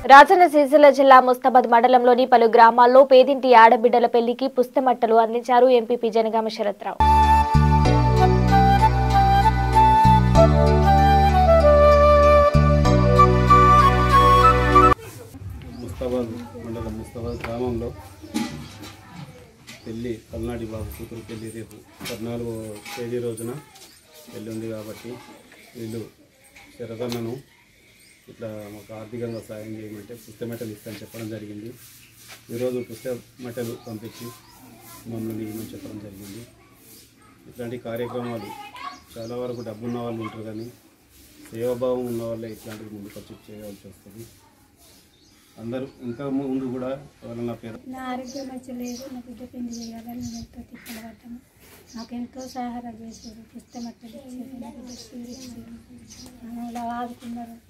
రాజన్న సిరిసిల్ల జిల్లా ముస్తాబాద్ మండలంలోని పలు గ్రామాల్లో పేదింటి ఆడబిడ్డల పెళ్లికి పుస్తమట్టలు అందించారు ఎంపీపీ జనగామ శరత్రావు ముస్తాబాద్ మండలం ముస్తాబాద్ గ్రామంలో పెళ్ళి పల్నాడి బాబు కూతురు పెళ్ళి రేపు పద్నాలుగో తేదీ రోజున పెళ్ళి ఉంది కాబట్టి వీళ్ళు శరదన్నను ఇట్లా మాకు ఆర్థికంగా సాయం చేయమంటే పుస్తమెటలు ఇస్తాను చెప్పడం జరిగింది ఈరోజు పుస్తమెటలు పంపించి మమ్మల్ని ఇవ్వమని చెప్పడం జరిగింది ఇట్లాంటి కార్యక్రమాలు చాలా వరకు డబ్బున్న వాళ్ళు ఉంటారు కానీ సేవాభావం ఉన్న వాళ్ళే ఇట్లాంటివి ముందుకు వచ్చి చేయవలసి వస్తుంది అందరూ ఇంకా ముందు కూడా ఎవరైనా పేద నా ఆరోగ్యం మంచి లేదు నా బిడ్డ పెళ్లి చేయాలని నేను ఎంతో తిప్పలు పడ్డాను నాకు ఎంతో సహాయం చేశారు పుస్తకం అట్టలు ఇచ్చారు నా బిడ్డ సీరు ఇచ్చారు నన్ను ఇలా ఆదుకున్నారు